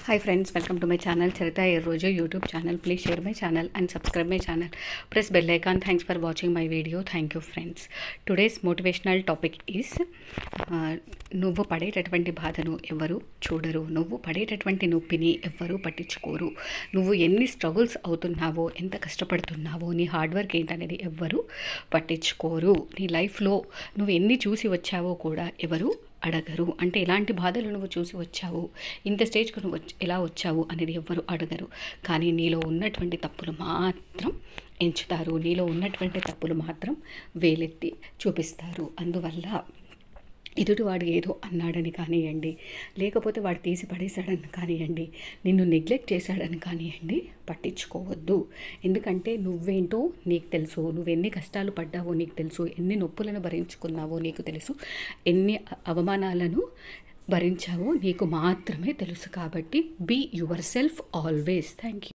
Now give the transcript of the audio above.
hi friends welcome to my channel Charitha ఈ రోజు YouTube channel please share my channel and subscribe my channel press bell icon thanks for watching my video thank you friends today's motivational topic is నువ్వు పడేటటువంటి బాధను ఎవరు చూడరు నువ్వు పడేటటువంటి నొప్పిని ఎవ్వరూ పట్టించుకోరు నువ్వు ఎన్ని స్ట్రగుల్స్ అవుతున్నావో ఎంత కష్టపడుతున్నావో నీ హార్డ్ వర్క్ ఏంటనేది ఎవ్వరూ పట్టించుకోరు నీ లైఫ్లో నువ్వు ఎన్ని చూసి వచ్చావో కూడా ఎవరు అడగరు అంటే ఎలాంటి బాధలు నువ్వు చూసి వచ్చావు ఇంత స్టేజ్కి నువ్వు వచ్చి- ఎలా వచ్చావు అనేది ఎవ్వరు అడగరు కానీ నీలో ఉన్నటువంటి తప్పులు మాత్రం ఎంచుతారు నీలో ఉన్నటువంటి తప్పులు మాత్రం వేలెత్తి చూపిస్తారు అందువల్ల ఎదుటివాడు ఏదో అన్నాడని కానివ్వండి లేకపోతే వాడు తీసి పడేశాడని కానివ్వండి నిన్ను నెగ్లెక్ట్ చేశాడని కానివ్వండి పట్టించుకోవద్దు ఎందుకంటే నువ్వేంటో నీకు తెలుసు నువ్వు ఎన్ని కష్టాలు పడ్డావో నీకు తెలుసు ఎన్ని నొప్పులను భరించుకున్నావో నీకు తెలుసు ఎన్ని అ- అవమానాలను భరించావో నీకు మాత్రమే తెలుసు కాబట్టి be yourself always thank you